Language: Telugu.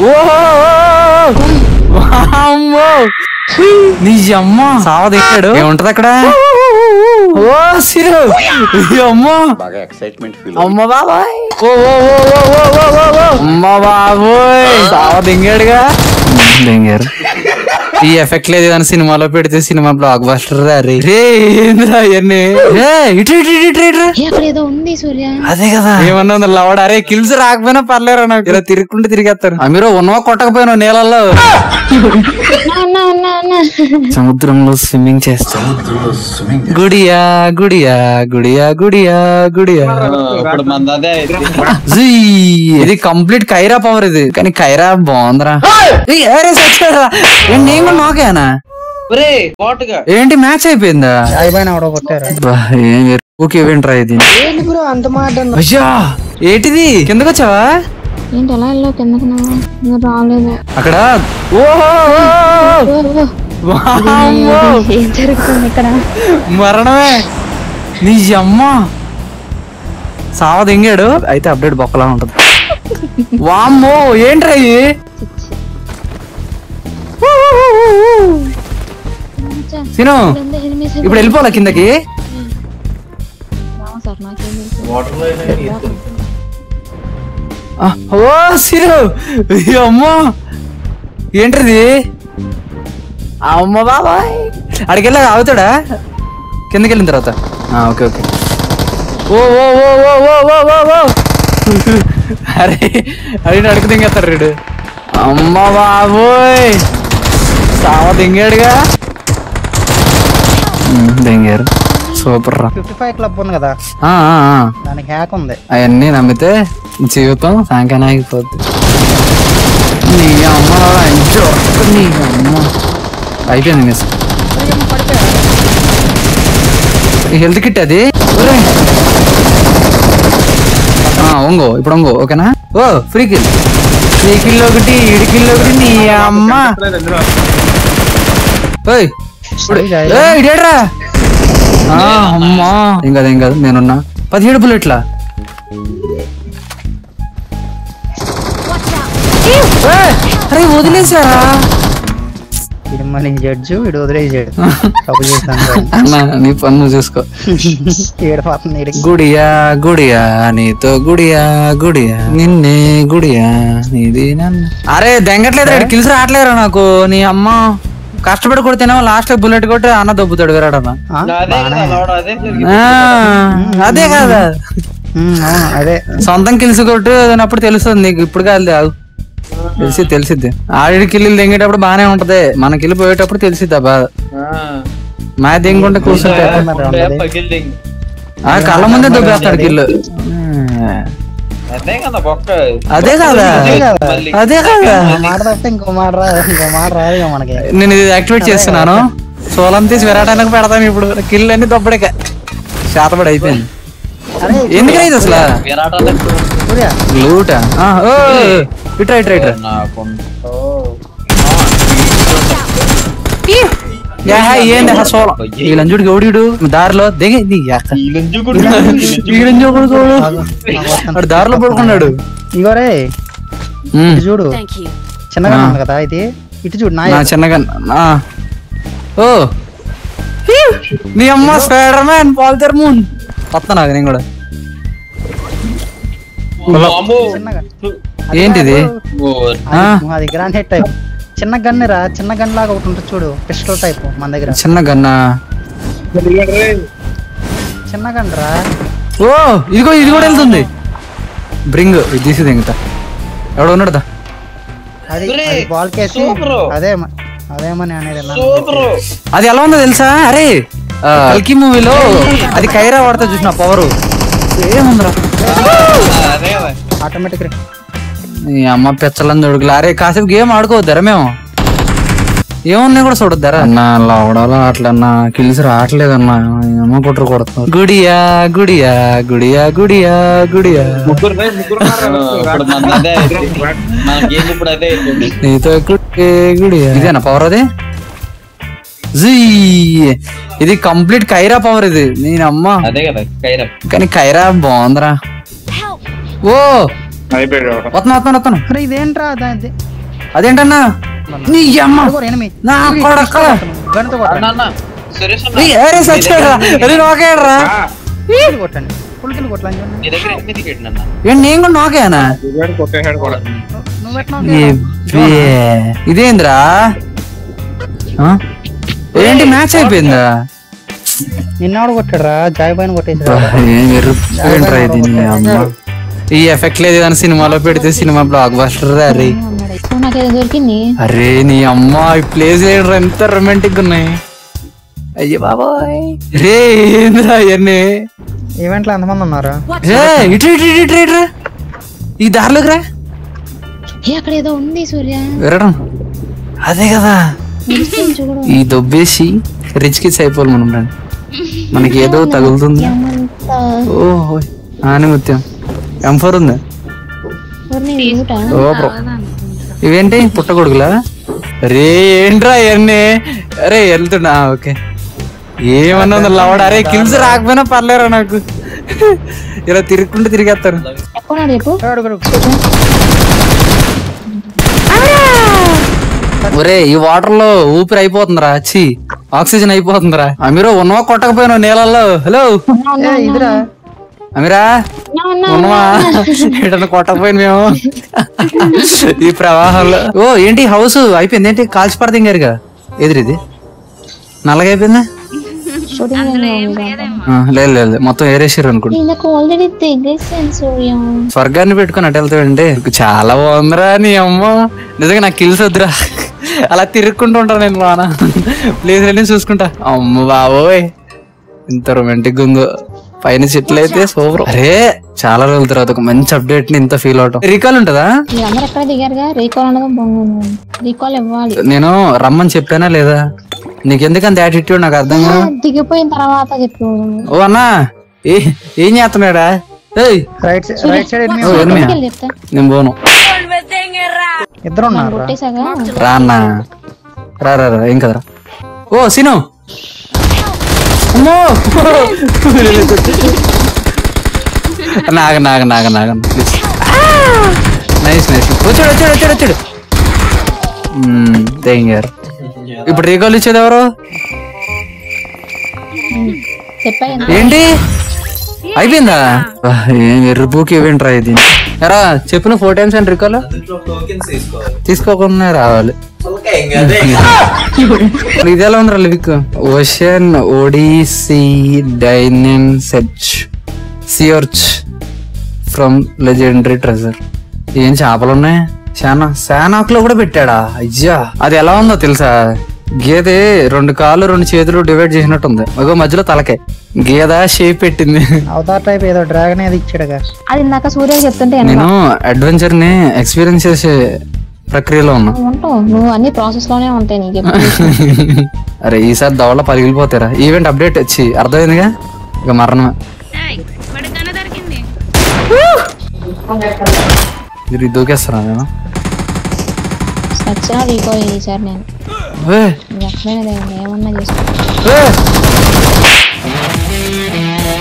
అమ్మో నీ అమ్మ సావ దిగాడు ఏముంటది అక్కడ ఓ సిరు అమ్మో బాగా ఎక్సైట్మెంట్ ఫీల్ అమ్మ బాబాయ్ ఓ ఓ ఓ ఓ ఓ ఓ ఓ ఓ అమ్మ బాబోయ్ సావ దింగాడుగా దింగారు ఈ ఎఫెక్ట్ లేదు కానీ సినిమాలో పెడితే సినిమా బ్లాక్ బస్టర్ రే రే ఏంద్రా ఇవన్నీ రే ఇటు ఇటు ఇటు ఇటు ఇటు ఏ అక్కడ ఏదో ఉంది సూర్య అదే కదా ఏమన్నా ఉంది లవడ అరే కిల్స్ రాకపోయినా పర్లేరా నాకు ఇలా తిరుగుకుంటే తిరిగేస్తారు మీరు ఉన్నవా కొట్టకపోయినా నీళ్ళల్లో అన్నా అన్నా అన్నా సముద్రంలో స్విమ్మింగ్ చేస్తా గుడియా గుడియా గుడియా గుడియా గుడియా ఇప్పుడు మంది అదే జీ, ఇది కంప్లీట్ కైరా పవర్ ఇది కానీ కైరా బాగుందిరా ఏయ్, అరే సచ్చారా? ఏంటి నేను కూడా నాకేనా ఒరే పోటుగా ఏంటి మ్యాచ్ అయిపోయిందా అయిపోయిన ఎవడో కొట్టారు బా, ఏం వేరు. ఓకే వింట్రా ఇది ఏంటి బ్రో అంత మాట అన్నావు? అయ్యా ఏంటిది కిందకు వచ్చావా ఏంటి ఎలా వెళ్ళావు కిందకి నువ్వు ఇంకా రాలేదు అక్కడ ఓహో ఓ, ఓ. వామ్మో, ఏం జరుగుతుంది ఇక్కడ మరణమే నీ అమ్మ సావ దింగాడు అయితే అప్డేట్ బొక్కలా ఉంటది వామ్మో ఏంట్రా ఇవి అచ్చా, సిను ఇక్కడ ఉంది, enemies ఇప్పుడు వెళ్ళిపోవాలా కిందకి రావు సార్ నాకేం తెలుసు ఆ, ఓ సిరు ఈ అమ్మో ఏంటిది అమ్మ బాబాయ్ అడికెళ్ళా ఆగుతాడా కిందకి వెళ్ళిన తర్వాత ఆ, ఓకే ఓకే ఓ ఓ ఓ ఓ ఓ ఓ ఓ ఓ అరే అడిగిన అడుగు దింగేస్తారు రీడు అమ్మ బాబోయ్ సావ దింగాడుగా ఉమ్, దింగారు సూపర్ రా ఫిఫ్టీ ఫైవ్ క్లబ్ ఉంది కదా ఆ, ఆ, ఆ. దానికి హ్యాక్ ఉంది అవన్నీ నమ్మితే జీవితం సాంకన అయిపోద్ది నీ అమ్మ అంచు నీ అమ్మ అయిపోయింది మిస్ హెల్త్ కిట్ అది ఒరేయ్. ఆ, ఒంగో ఇప్పుడు ఒంగో ఓకేనా ఓ ఫ్రీ కిల్ ఫ్రీ కిల్ ఒకటి ఇడి కిల్ ఒకటి నీ అమ్మ ఓయ్ ఇప్పుడు ఏయ్, ఇడేడ్రా ఆ, అమ్మా ఏం కాదు ఏం కాదు నేనున్నా పదిహేడు బుల్లెట్లా ఏయ్, అరే వదిలేసారా ఇది మళ్ళీ జడ్జు వీడు వదిలేసాడు తప్పు చేశాను అన్న నీ పన్ను నువ్వు చూసుకో ఏడిపోతుంది ఈడికి. గుడియా గుడియా నీతో గుడియా గుడియా నిన్నే గుడియా నీది నన్ను అరే దెంగట్లేదు కిల్స్ రావట్లేరా నాకు నీ అమ్మ కష్టపడి కొడితేనేమో లాస్ట్ బుల్లెట్ కొట్టి అన్న దొబ్బుతాడు విరాడన్న ఆ? అదే కదా లోడ అదే జరిగింది. ఆ, అదే కదా ఉమ్, అవును అదే సొంతం కిల్స్ కొట్టు అన్నప్పుడు తెలుస్తుంది నీకు ఇప్పుడు కాదు ఆగు తెలిసి తెలిసిద్ది ఆడి కిల్లు దెంగేటప్పుడు బానే ఉంటది మన కిల్లు పోయేటప్పుడు తెలిసిద్ది ఆ బాధ ఆ. మా దెంగుంటే కూర్చుంటే ఉండే పగిలింది. ఆ కళ్ళ ముందే దొబ్బేస్తాడు కిల్లు అదే కదా బొక్క అదే కదా మళ్ళీ అదే కదా ఆ మాట తప్పితే ఇంకో మాట రా ఇంకో మాట రాదు ఇక మనకి నేను ఇది యాక్టివేట్ చేస్తున్నాను సోలం తీసి విరాటానికి పెడతాను ఇప్పుడు కిల్లు అన్ని దొబ్బడిక శాతపడి అయిపోయింది అరే ఎందుకైతే అసలు విరాట్ అంటే సూర్య లూటా ఆ, ఓ ఇట్రా ఇట్రా ఇట్రా నాకు యాహా, ఏంది ఆ సోలం ఈ లంజుడికి ఓడిడు దారిలో దిగి నీ యాక. ఈ లంజు ఒకడు చూడు వాడు దారిలో పడుకున్నాడు ఇగో రే ఉమ్, ఇటు చూడు చిన్నగా ఆ. ఉంది కదా ఇది ఇటు చూడు నా నా చిన్నగా ఆ. ఓ నీ అమ్మ స్పైడర్ మ్యాన్ పాల్తర్ మూన్ వస్తా నాకు నేను కూడా చిన్నగా ఏంటిది ఆ, అది- అది గ్రాండ్ హెడ్ టైప్ చిన్న గన్ రా చిన్న గన్ లాగా ఒకటి ఉంటుంది చూడు పిస్టల్ టైప్ మన దగ్గర చిన్న గన్నా చిన్న గన్ రా ఓ ఇదిగో ఇది కూడా వెళ్తుంది బ్రింగ్ ఇది తీసి దింగుతా ఎవడో ఉన్నాడుదా అది ఒరే, అది బాల్ కేసి సూపరు. అదే మ- అదేమని అనేది నా- సూపర్ అది ఎలా ఉందో తెలుసా అరే ఆ, కల్కి మూవీలో అది కైరా వాడతా చూసిన పవర్ ఏముందిరా అదే కదా ఆటోమేటిక్ రే ఈ అమ్మ పెచ్చలని దొడుకులు అరే కాసేపు గేమ్ ఆడుకోవద్దారా మేము ఏమున్నాయి కూడా చూడొద్దారా అన్న లవడాలో అట్లన్నా కిల్స్ రావట్లేదన్నా ఈ అమ్మ కుట్ర కొడుతున్నారు గుడియా గుడియా గుడియా గుడియా గుడియా ముగ్గురు ముగ్గురు ఇప్పుడు మన అదే మన గేమ్ ఇప్పుడు అదే అయిపోయింది నీతో గుడి గుడియా ఇదేనా పవర్ అది జీ ఇది కంప్లీట్ కైరా పవర్ ఇది నేను అమ్మ అదే కదా కైరా కానీ కైరా బాగుందిరా ఓ వస్తాను వస్తాను వస్తాను అరే ఇదేంట్రా దా- ఇది- అదేంటన్నా నీ అమ్మ ఎనిమి నా కొడక గన్తో కొట్టండి అన్న సురేష్ అన్న నీ ఏరే సచ్చాడా అది నోకేడ్రా ఫుల్ కొట్టండి ఫుల్ కిల్ కొట్టండి చూడండి. నీ దగ్గర ఎనిమిది పెట్టిన అన్న ఏంటి నేను కూడా నోకేనా కొట్టేసాడు కూడా నువ్వు పెట్టినావు ఎబ్బే. ఇదేంద్రా ఆ? ఏంటి మ్యాచ్ అయిపోయిందా నిన్నవాడు కొట్టాడురా జాయ్ పైన కొట్టేసి బా, ఏం ఎరుపురా ఇది నీ అమ్మ ఈ ఎఫెక్ట్ లేదు కానీ సినిమాలో పెడితే సినిమా బ్లాక్ బస్టర్ అరే అన్నాడు సో నాకు ఏదో దొరికింది అరే నీ అమ్మ ఈ ప్లేస్ ఏంట్రా ఎంత రొమాంటిక్ ఉన్నాయి అయ్యో బాబాయ్ రే ఏంద్రా ఇవన్నీ ఈవెంట్ లో ఎంతమంది ఉన్నారు రే ఇటు ఇటు ఇటు ఇటు ఇటు రా. ఈ దారిలోకి రా ఏ అక్కడ ఏదో ఉంది సూర్య విరడం అదే కదా నిలుస్తుంది చూడు ఈ దొబ్బేసి రిచ్ కిడ్స్ అయిపోవాలి మనం రండి మనకి ఏదో తగులుతుంది ఏమంతా ఓహో ఆని ముత్యం ఎం ఫోర్ ఉంది ఊరిని ఊట ఓ బ్రో ఇవేంటి పుట్టగొడుగులా రే ఏంట్రా ఇవన్నీ అరే వెళ్తున్నా ఓకే ఏమన్నా ఉంది లవడ అరే కిల్స్ రాకపోయినా పర్లేరా నాకు ఇలా తిరుగుకుంటూ తిరిగేస్తారు ఎక్కడున్నాడు చెప్పు అడుగు, అడుగు. ఒరే ఈ వాటర్ లో ఊపిరి అయిపోతుందిరా చి ఆక్సిజన్ అయిపోతుందిరా అమీరో ఉన్నవా కొట్టకపోయినా నీళ్ళల్లో హలో ఏ, ఇదిరా అమీరా ఉన్నా, ఉన్నా, ఉన్నవా ఎటన్నా కొట్టకపోయిన మేము ఈ ప్రవాహంలో ఓ ఏంటి హౌస్ అయిపోయింది ఏంటి కాల్చి పడదింగారుగా ఎదురిది నల్లగా అయిపోయిందా షూటింగ్ ఉంది కదా. ఆ, లేదు లేదు మొత్తం ఏరేసారు అనుకుంటా వీళ్ళకు ఆల్రెడీ తెగేసాను సూర్య స్వర్గాన్ని పెట్టుకుని అటు వెళ్తావండి చాలా బాగుందిరా నీ అమ్మ నిజంగా నాకు కిల్స్ వద్దురా అలా తిరుక్కుంటూ ఉంటాను నేను బాగా ప్లేస్ వెళ్ళి చూసుకుంటా అమ్మ బాబోయ్ ఇంత రొమాంటిక్ ఉందో పైన చెట్లు అయితే సూపర్ అరే చాలా రోజుల తర్వాత ఒక మంచి అప్డేట్ ని ఇంత ఫీల్ అవటం రీకాల్ ఉంటదా మీరందరూ ఎక్కడ దిగారుగా రీకాల్ అనగా బాగుంది రీకాల్ ఇవ్వాలి నేను రమ్మని చెప్పానా లేదా నీకెందుకంత యాటిట్యూడ్ నాకు అర్థం కాదు దిగిపోయిన తర్వాత చెప్పు ఓ అన్నా ఏ ఏం చేస్తున్నాడా ఏయ్ right side right side enemy ఓ ఎనిమియా వెళ్ళి చెప్తా నేను పోను ఇద్దరు ఉన్నారు కొట్టేసాగా రా అన్న రా రా రా ఏం కదరా ఓ సిను అమ్మో Naga Naga Naga Naga please nice nice వచ్చాడు వచ్చాడు వచ్చాడు వచ్చాడు గారు ఇప్పుడు రీకాల్ ఇచ్చేది ఎవరు చెప్పా కదా. ఏంటి అయిపోయిందా వా, ఏం ఎర్రబూకి ఈవెంట్ రా ఇది ఎరా చెప్పిన ఫోర్ టైమ్స్ అండ్ రికాల్ తీసుకోకుండా రావాలి ఇది ఎలా ఉంది లివిక్ ఓషన్ ఓడిసి డైనిన్ search search from legendary treasure ఏం చేపలు ఉన్నాయి శానా శానాక్ లో కూడా పెట్టాడా అయ్యా అది ఎలా ఉందో తెలుసా గేదె రెండు కాళ్ళు రెండు చేతులు డివైడ్ చేసినట్టు ఉంది ఒక మధ్యలో తలకే గేద షేప్ పెట్టింది అవతార్ టైప్ ఏదో డ్రాగన్ ఏదో ఇచ్చాడుగా అది ఇందాక సూర్య చెప్తుంటే వెనక నేను అడ్వెంచర్ ని ఎక్స్పీరియన్స్ చేసే ప్రక్రియలో ఉన్నా ఉంటావు నువ్వు అన్ని ప్రాసెస్ లోనే ఉంటాయి నీకు ఎప్పుడు. అరే ఈసారి దవడ పలిగిలిపోతారా ఈవెంట్ అప్డేట్ వచ్చి అర్థమైందిగా ఇక మరణమే ఇది దూకేస్తారా నేను సచ్చినా రీకాల్ ఈసారి నేను ఏ, నువ్వు ఎక్కడైనా దిగండి, ఏమన్నా చేసుకో ఏ.